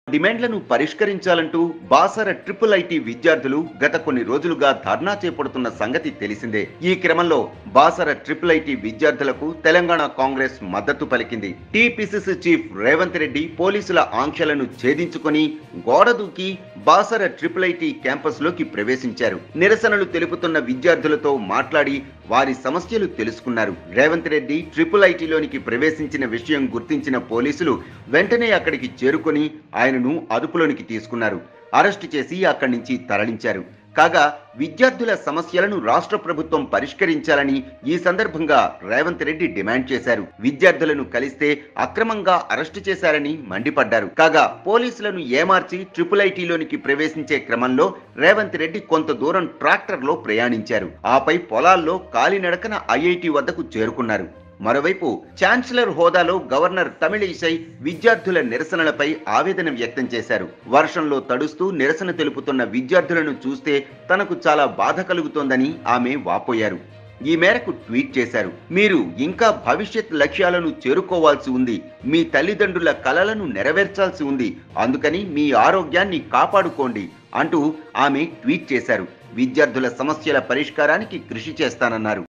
డిమాండ్లను పరిష్కరించాలంటూ Basara triple IT విద్యార్థులు గత కొన్ని రోజులుగా ధర్నా చేపడుతున్న సంగతి తెలిసిందే ఈ క్రమంలో బాసర ట్రిపుల్ ఐటీ విద్యార్థులకు తెలంగాణ కాంగ్రెస్ మద్దతు పలికింది టీపీసీసీ చీఫ్ రేవంత్ రెడ్డి పోలీసుల ఆంక్షలను ఛేదించుకొని గోడ దూకి బాసర ట్రిపుల్ ఐటీ క్యాంపస్ లోకి ప్రవేశించారు నిరసనలు తెలుపుతున్న విద్యార్థులతో మాట్లాడి వారి సమస్యలు తెలుసుకున్నారు రేవంత్ రెడ్డి ట్రిపుల్ ఐటీలోనికి ప్రవేశించిన విషయం గుర్తించిన పోలీసులు వెంటనే అక్కడికి చేరుకొని ఆయనను అదుపులోనికి తీసుకున్నారు అరెస్టు చేసి అక్కడి నుంచి తరలించారు కాగా విద్యార్థుల సమస్యలను రాష్ట్ర ప్రభుత్వం పరిష్కరించాలని ఈ సందర్భంగా రేవంత్ రెడ్డి డిమాండ్ చేశారు విద్యార్థులను కలిస్తే అక్రమంగా అరెస్టు చేశారని మండిపడ్డారు కాగా పోలీసులను ఏమార్చి ట్రిపుల్ ఐటీలోనికి ప్రవేశించే క్రమంలో రేవంత్ రెడ్డి కొంత దూరం ట్రాక్టర్లో ప్రయాణించారు ఆపై పొలాల్లో కాలినడకన ఐఐటి వద్దకు చేరుకున్నారు మరోవైపు ఛాన్సలర్ హోదాలో గవర్నర్ తమిళిసై విద్యార్థుల నిరసనలపై ఆవేదన వ్యక్తం చేశారు వర్షంలో తడుస్తూ నిరసన తెలుపుతున్న విద్యార్థులను చూస్తే తనకు చాలా బాధ కలుగుతోందని ఆమె వాపోయారు ఈ మేరకు ట్వీట్ చేశారు మీరు ఇంకా భవిష్యత్ లక్ష్యాలను చేరుకోవాల్సి ఉంది మీ తల్లిదండ్రుల కలలను నెరవేర్చాల్సి ఉంది అందుకని మీ ఆరోగ్యాన్ని కాపాడుకోండి అంటూ ఆమె ట్వీట్ చేశారు విద్యార్థుల సమస్యల పరిష్కారానికి కృషి చేస్తానన్నారు